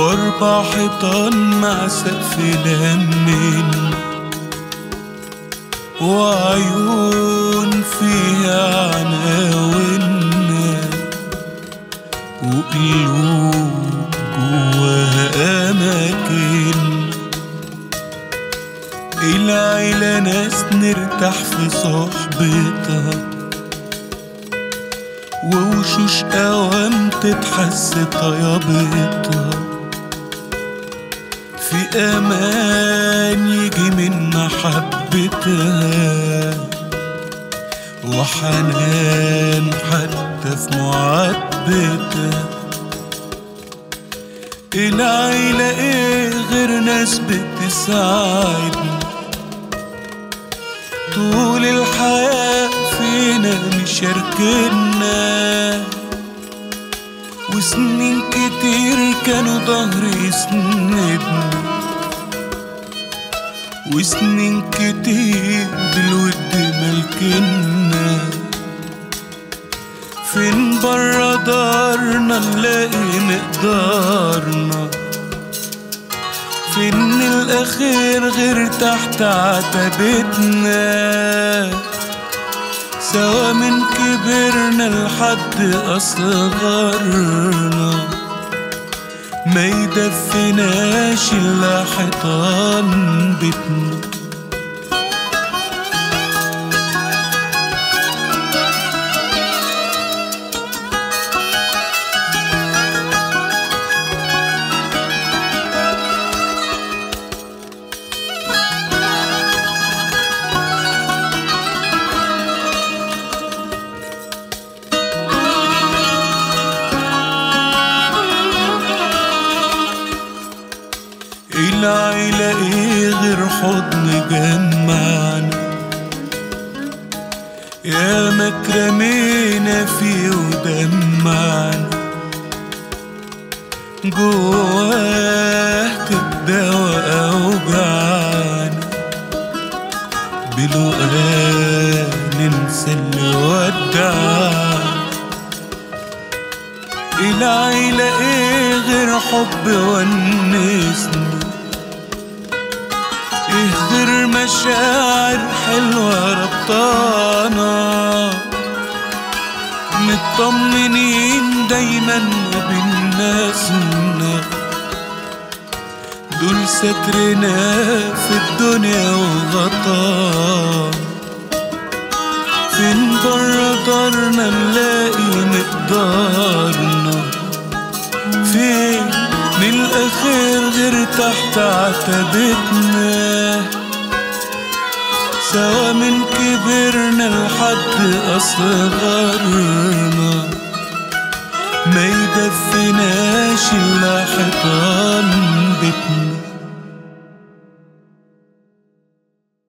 واربع حيطان مع سقف لمين وعيون فيها عناوين وقلوب جواها أماكن العيلة ناس نرتاح في صحبتها ووشوش أوام تتحس طيابتها في أمان يجي من محبتها وحنان حتى في معاتبتها العيلة ايه غير ناس بتساعدنا طول الحياة فينا مشاركنا وسنين كتير كانوا ظهري يسندنا وسنين كتير بالود ملكنا فين برا دارنا نلاقي مقدارنا فين الأخير غير تحت عتبتنا سوا من كبرنا لحد أصغرنا ما يدفناش إلا حيطان بيتنا العيلة ايه غير حضن جمعنا يا مكرمينا فيه ودمعنا جواه تداوى أوجعنا بلقاه ننسى اللي ودعنا العيلة ايه غير حب ونسنا ايه غير مشاعر حلوة ربطانا مطمنين دايما بالناسنا دول سترنا في الدنيا وغطانا فين برا دارنا نلاقي مقدارنا فين من الأخير غير تحت عتبتنا سوا من كبرنا لحد أصغرنا ما يدفناش إلا حيطان بيتنا